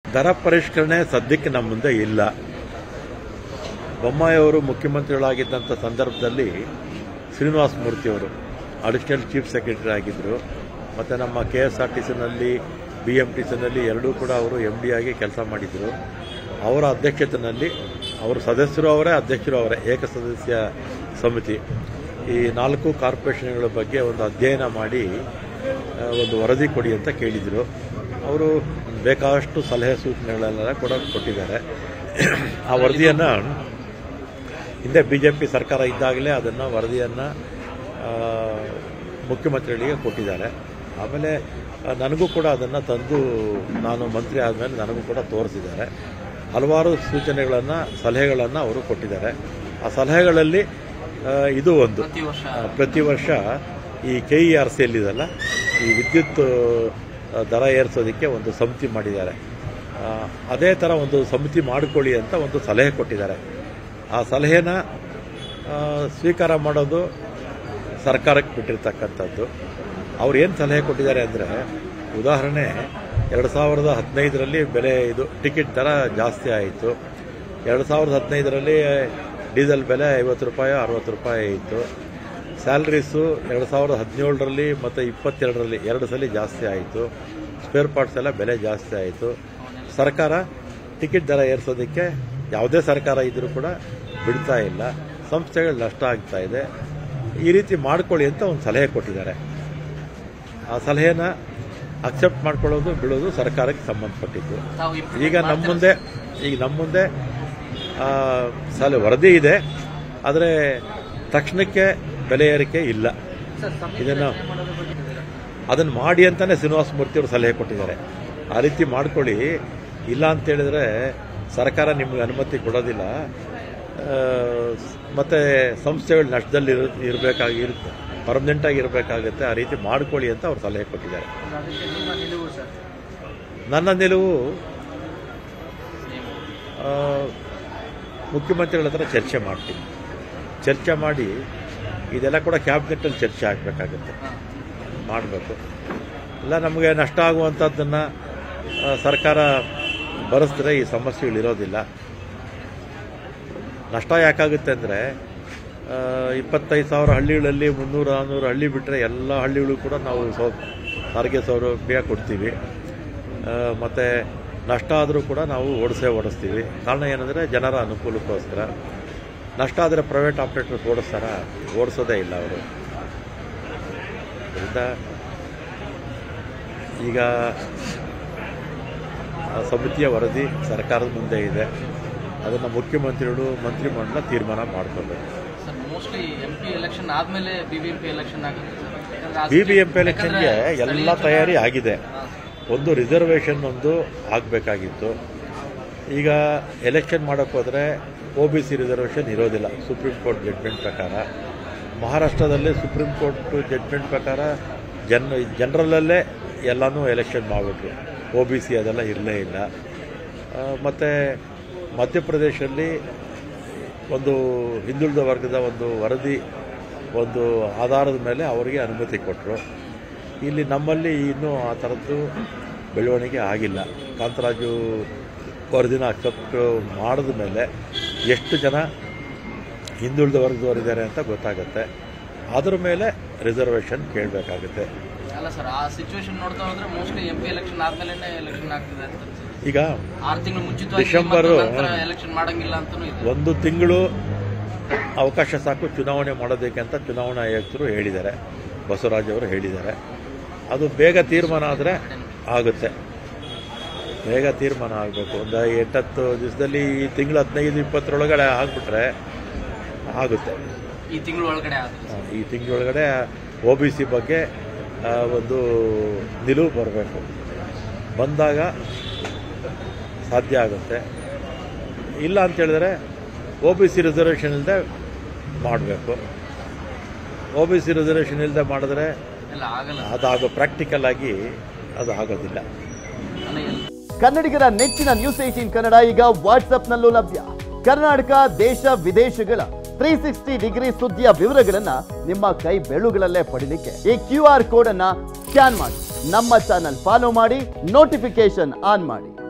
ದರ ಪರಿಷ್ಕರಣೆ ಸದ್ಯಕ್ಕೆ ನಮ್ಮ ಮುಂದೆ ಇಲ್ಲ ಬೊಮ್ಮಾಯಿಯವರು ಮುಖ್ಯಮಂತ್ರಿಗಳಾಗಿದ್ದಂಥ ಸಂದರ್ಭದಲ್ಲಿ ಶ್ರೀನಿವಾಸ ಮೂರ್ತಿಯವರು ಅಡಿಷನಲ್ ಚೀಫ್ ಸೆಕ್ರೆಟರಿ ಆಗಿದ್ದರು ಮತ್ತು ನಮ್ಮ ಕೆ ಎಸ್ ಆರ್ ಟಿ ಸಿನಲ್ಲಿ ಬಿ ಎಮ್ ಟಿ ಸಿನಲ್ಲಿ ಎರಡೂ ಕೂಡ ಅವರು ಎಮ್ ಡಿ ಆಗಿ ಕೆಲಸ ಮಾಡಿದರು ಅವರ ಅಧ್ಯಕ್ಷತೆಯಲ್ಲಿ ಅವರು ಸದಸ್ಯರು ಅವರೇ ಅಧ್ಯಕ್ಷರು ಅವರೇ ಏಕಸದಸ್ಯ ಸಮಿತಿ ಈ ನಾಲ್ಕು ಕಾರ್ಪೊರೇಷನ್ಗಳ ಬಗ್ಗೆ ಒಂದು ಅಧ್ಯಯನ ಮಾಡಿ ಆ, ಒಂದು ವರದಿ ಕೊಡಿ ಅಂತ ಕೇಳಿದರು ಅವರು ಬೇಕಾದಷ್ಟು ಸಲಹೆ ಸೂಚನೆಗಳೆಲ್ಲ ಕೂಡ ಕೊಟ್ಟಿದ್ದಾರೆ ಆ ವರದಿಯನ್ನು ಹಿಂದೆ ಬಿ ಜೆ ಪಿ ಸರ್ಕಾರ ಇದ್ದಾಗಲೇ ಅದನ್ನು ವರದಿಯನ್ನು ಮುಖ್ಯಮಂತ್ರಿಗಳಿಗೆ ಕೊಟ್ಟಿದ್ದಾರೆ ಆಮೇಲೆ ಆ, ನನಗೂ ಕೂಡ ಅದನ್ನು ತಂದು ನಾನು ಮಂತ್ರಿ ಆದಮೇಲೆ ನನಗೂ ಕೂಡ ತೋರಿಸಿದ್ದಾರೆ ಹಲವಾರು ಸೂಚನೆಗಳನ್ನು ಸಲಹೆಗಳನ್ನು ಅವರು ಕೊಟ್ಟಿದ್ದಾರೆ ಆ ಸಲಹೆಗಳಲ್ಲಿ ಆ, ಇದು ಒಂದು ಪ್ರತಿ ವರ್ಷ ಆ, ಪ್ರತಿ ವರ್ಷ ಈ ಕೆ ಇ ಆರ್ ಸಿ ಇದಲ್ಲ ಈ ವಿದ್ಯುತ್ ಆ, ದರ ಏರಿಸೋದಕ್ಕೆ ಒಂದು ಸಮಿತಿ ಮಾಡಿದ್ದಾರೆ ಆ, ಅದೇ ಥರ ಒಂದು ಸಮಿತಿ ಮಾಡಿಕೊಳ್ಳಿ ಅಂತ ಒಂದು ಸಲಹೆ ಕೊಟ್ಟಿದ್ದಾರೆ ಆ ಸಲಹೆನ ಆ, ಸ್ವೀಕಾರ ಮಾಡೋದು ಸರ್ಕಾರಕ್ಕೆ ಬಿಟ್ಟಿರ್ತಕ್ಕಂಥದ್ದು ಅವ್ರು ಏನು ಸಲಹೆ ಕೊಟ್ಟಿದ್ದಾರೆ ಅಂದರೆ ಉದಾಹರಣೆ ಎರಡು ಸಾವಿರದ ಹದಿನೈದರಲ್ಲಿ ಬೆಲೆ ಇದು ಟಿಕೆಟ್ ದರ ಜಾಸ್ತಿ ಆಯಿತು ಎರಡು ಸಾವಿರದ ಹದಿನೈದರಲ್ಲಿ ಡೀಸೆಲ್ ಬೆಲೆ ಐವತ್ತು ರೂಪಾಯಿ ಅರವತ್ತು ರೂಪಾಯಿ ಇತ್ತು ಸ್ಯಾಲ್ರೀಸು ಎರಡು ಸಾವಿರದ ಹದಿನೇಳರಲ್ಲಿ ಮತ್ತು ಇಪ್ಪತ್ತೆರಡರಲ್ಲಿ ಎರಡು ಸಲ ಜಾಸ್ತಿ ಆಯಿತು ಸ್ಪೇರ್ ಪಾರ್ಟ್ಸ್ ಎಲ್ಲ ಬೆಲೆ ಜಾಸ್ತಿ ಆಯಿತು ಸರ್ಕಾರ ಟಿಕೆಟ್ ದರ ಏರಿಸೋದಕ್ಕೆ ಯಾವುದೇ ಸರ್ಕಾರ ಇದ್ದರೂ ಕೂಡ ಬಿಡ್ತಾ ಇಲ್ಲ ಸಂಸ್ಥೆಗಳು ನಷ್ಟ ಆಗ್ತಾ ಇದೆ ಈ ರೀತಿ ಮಾಡ್ಕೊಳ್ಳಿ ಅಂತ ಒಂದು ಸಲಹೆ ಕೊಟ್ಟಿದ್ದಾರೆ ಆ ಸಲಹೆನ ಅಕ್ಸೆಪ್ಟ್ ಮಾಡ್ಕೊಳ್ಳೋದು ಬಿಡೋದು ಸರ್ಕಾರಕ್ಕೆ ಸಂಬಂಧಪಟ್ಟಿದ್ದು ತಾವು implement ಈಗ ನಮ್ಮ ಮಾಡ್ತೀರಾ ಮುಂದೆ ಈಗ ನಮ್ಮ ಮುಂದೆ ಆ, ಸಲ ವರದಿ ಇದೆ ಆದರೆ ತಕ್ಷಣಕ್ಕೆ ಬೆಲೆ ಏರಿಕೆ ಇಲ್ಲ ಸರ್, ಸಮಿತಿ ಇದನ್ನು ರಚನೆ ಮಾಡೋದ್ರ ಬಗ್ಗೆ ಹೇಳಿದ್ದೀರಾ? ಅದನ್ನು ಮಾಡಿ ಅಂತಾನೆ ಶ್ರೀನಿವಾಸ ಮೂರ್ತಿ ಅವರು ಸಲಹೆ ಕೊಟ್ಟಿದ್ದಾರೆ ಆ ರೀತಿ ಮಾಡ್ಕೊಳ್ಳಿ ಇಲ್ಲ ಅಂತ ಹೇಳಿದ್ರೆ ಸರ್ಕಾರ ನಿಮ್ಗೆ ಅನುಮತಿ ಕೊಡೋದಿಲ್ಲ ಆ, ಮತ್ತೆ ಸಂಸ್ಥೆಗಳು ನಷ್ಟದಲ್ಲಿ ಇರ ಇರಬೇಕಾಗಿ ಇರುತ್ತೆ ಪರ್ಮನೆಂಟಾಗಿ ಇರಬೇಕಾಗುತ್ತೆ ಆ ರೀತಿ ಮಾಡ್ಕೊಳ್ಳಿ ಅಂತ ಅವ್ರು ಸಲಹೆ ಕೊಟ್ಟಿದ್ದಾರೆ ಅದಕ್ಕೆ ನಿಮ್ಮ ನಿಲುವು ಸರ್ ನನ್ನ ನಿಲುವು ಆ, ಮುಖ್ಯಮಂತ್ರಿಗಳ ಹತ್ರ ಚರ್ಚೆ ಮಾಡ್ತೀನಿ ಚರ್ಚೆ ಮಾಡಿ ಇದೆಲ್ಲ ಕೂಡ ಕ್ಯಾಬಿನೆಟ್ಟಲ್ಲಿ ಚರ್ಚೆ ಆಗಬೇಕಾಗುತ್ತೆ ಹಾಂ ಮಾಡಬೇಕು ಇಲ್ಲ ನಮಗೆ ನಷ್ಟ ಆಗುವಂಥದ್ದನ್ನು ಸರ್ಕಾರ ಭರಿಸಿದ್ರೆ ಈ ಸಮಸ್ಯೆಗಳಿರೋದಿಲ್ಲ ನಷ್ಟ ಯಾಕಾಗುತ್ತೆ ಅಂದರೆ ಇಪ್ಪತ್ತೈದು ಸಾವಿರ ಹಳ್ಳಿಗಳಲ್ಲಿ ಮುನ್ನೂರು ನಾನ್ನೂರು ಹಳ್ಳಿ ಬಿಟ್ಟರೆ ಎಲ್ಲ ಹಳ್ಳಿಗಳು ಕೂಡ ನಾವು ಸೌ ಸಾರಿಗೆ ಸೌಲಭ್ಯ ಕೊಡ್ತೀವಿ ಮತ್ತು ನಷ್ಟ ಆದರೂ ಕೂಡ ನಾವು ಓಡಿಸೇ ಓಡಿಸ್ತೀವಿ ಕಾರಣ ಏನಂದರೆ ಜನರ ಅನುಕೂಲಕ್ಕೋಸ್ಕರ ನಷ್ಟ ಆದರೆ ಪ್ರೈವೇಟ್ ಆಪ್ರೇಟರ್ಸ್ ಓಡಿಸ್ತಾರ ಓಡಿಸೋದೇ ಇಲ್ಲ ಅವರು ಅದರಿಂದ ಈಗ ಆ ಸಮಿತಿಯ ವರದಿ ಸರ್ಕಾರದ ಮುಂದೆ ಇದೆ ಅದನ್ನು ಮುಖ್ಯಮಂತ್ರಿಗಳು ಮಂತ್ರಿಮಂಡಲ ತೀರ್ಮಾನ ಮಾಡ್ಕೋಬೇಕು sir mostly M P election ಆದ್ಮೇಲೆ B B M P election ಆಗುತ್ತೆ ಸರ್ ಯಾಕಂದ್ರೆ ಆ ಬಿ ಬಿ ಎಂ ಪಿ ಯಾಕಂದ್ರೆ ಎಲೆಕ್ಷನ್ಗೆ ಎಲ್ಲ ಸ್ಥಳೀಯ ತಯಾರಿ ಚುನಾವಣೆ- ಆಗಿದೆ ಹಾಂ. ಒಂದು ರಿಸರ್ವೇಷನ್ ಒಂದು ಆಗಬೇಕಾಗಿತ್ತು ಈಗ ಎಲೆಕ್ಷನ್ ಮಾಡೋಕ್ಕೆ ಹೋದರೆ ಒ ಬಿ ಸಿ ರಿಸರ್ವೇಷನ್ ಇರೋದಿಲ್ಲ ಸುಪ್ರೀಂ ಕೋರ್ಟ್ ಜಡ್ಮೆಂಟ್ ಪ್ರಕಾರ ಮಹಾರಾಷ್ಟ್ರದಲ್ಲಿ ಸುಪ್ರೀಂ ಕೋರ್ಟ್ ಜಡ್ಮೆಂಟ್ ಪ್ರಕಾರ ಜನ್ ಜನರಲ್ಲೇ ಎಲ್ಲನೂ ಎಲೆಕ್ಷನ್ ಮಾಡಿಬಿಟ್ರು ಒ ಬಿ ಸಿ ಅದೆಲ್ಲ ಇರಲೇ ಇಲ್ಲ ಮತ್ತು ಮಧ್ಯಪ್ರದೇಶದಲ್ಲಿ ಒಂದು ಹಿಂದುಳಿದ ವರ್ಗದ ಒಂದು ವರದಿ ಒಂದು ಆಧಾರದ ಮೇಲೆ ಅವರಿಗೆ ಅನುಮತಿ ಕೊಟ್ಟರು ಇಲ್ಲಿ ನಮ್ಮಲ್ಲಿ ಇನ್ನೂ ಆ ಥರದ್ದು ಬೆಳವಣಿಗೆ ಆಗಿಲ್ಲ ಕಾಂತರಾಜು ವರದಿನ ಅಕ್ಸೆಪ್ಟ್ ಮಾಡಿದ ಮೇಲೆ ಎಷ್ಟು ಜನ ಹಿಂದುಳಿದ ವರ್ಗದವರಿದ್ದಾರೆ ಅಂತ ಗೊತ್ತಾಗುತ್ತೆ ಅದ್ರ ಮೇಲೆ ರಿಸರ್ವೇಷನ್ ಕೇಳಬೇಕಾಗುತ್ತೆ ಅಲ್ಲ ಸರ್ ಆ ಸಿಚುವೇಶನ್ ನೋಡ್ತಾ ಹೋದ್ರೆ ಮೋಸ್ಟ್ಲಿ ಎಂ ಪಿ ಎಲೆಕ್ಷನ್ ಆದ್ಮೇಲೆ ಎಲೆಕ್ಷನ್ ಆಗ್ತದೆ ಅಂತ ಈಗ ಆರು ತಿಂಗಳು ಮುಂಚಿತವಾಗಿ ಡಿಸೆಂಬರು, ಎಲೆಕ್ಷನ್ ಮಾಡಂಗಿಲ್ಲ ಅಂತಾನೂ ಇದೆ ಒಂದು ತಿಂಗಳು ಅವಕಾಶ ಸಾಕು ಚುನಾವಣೆ ಮಾಡೋದಕ್ಕೆ ಅಂತ ಚುನಾವಣಾ ಆಯುಕ್ತರು ಹೇಳಿದ್ದಾರೆ ಬಸವರಾಜ್ ಅವರು ಹೇಳಿದ್ದಾರೆ ಅದು ಬೇಗ ತೀರ್ಮಾನ ಆದರೆ ಆಗುತ್ತೆ ಬೇಗ ತೀರ್ಮಾನ ಆಗಬೇಕು ಒಂದು ಎಂಟತ್ತು ದಿವಸದಲ್ಲಿ ಈ ತಿಂಗಳು ಹದಿನೈದು ಇಪ್ಪತ್ತರೊಳಗಡೆ ಆಗಿಬಿಟ್ರೆ ಆಗುತ್ತೆ ಈ ತಿಂಗಳು ಒಳಗಡೆ ಆದ್ರೆ ಆ, ಈ ತಿಂಗಳೊಳಗಡೆ ಒ ಬಿ ಸಿ ಬಗ್ಗೆ ಆ, ಒಂದು ನಿಲುವು ಬರಬೇಕು ಬಂದಾಗ ಸಾಧ್ಯ ಆಗುತ್ತೆ ಇಲ್ಲ ಅಂತ ಹೇಳಿದ್ರೆ ಒ ಬಿ ಸಿ ರಿಸರ್ವೇಷನ್ ಇಲ್ಲದೆ ಮಾಡಬೇಕು ಒ ಬಿ ಸಿ ರಿಸರ್ವೇಷನ್ ಇಲ್ಲದೆ ಮಾಡಿದ್ರೆ ಎಲ್ಲ ಆಗಲ್ಲ ಅದಾಗೋ ಪ್ರಾಕ್ಟಿಕಲ್ ಆಗಿ ಅದು ಆಗೋದಿಲ್ಲ ಅಲ್ಲ ಎಲ್ಲ ಕನ್ನಡಿಗರ ನೆಚ್ಚಿನ ನ್ಯೂಸ್ ಏಟೀನ್ ಕನ್ನಡ ಈಗ ವಾಟ್ಸ್ಆಪ್ನಲ್ಲೂ ಲಭ್ಯ ಕರ್ನಾಟಕ ದೇಶ ವಿದೇಶಗಳ ತ್ರೀ ಸಿಕ್ಸ್ಟಿ ಡಿಗ್ರಿ ಸುದ್ದಿಯ ವಿವರಗಳನ್ನ ನಿಮ್ಮ ಕೈ ಬೆಳುಗಳಲ್ಲೇ ಪಡಿಲಿಕ್ಕೆ ಈ ಕ್ಯೂ ಆರ್ ಕೋಡ್ ಅನ್ನ ಸ್ಕ್ಯಾನ್ ಮಾಡಿ ನಮ್ಮ ಚಾನಲ್ ಫಾಲೋ ಮಾಡಿ ನೋಟಿಫಿಕೇಶನ್ ಆನ್ ಮಾಡಿ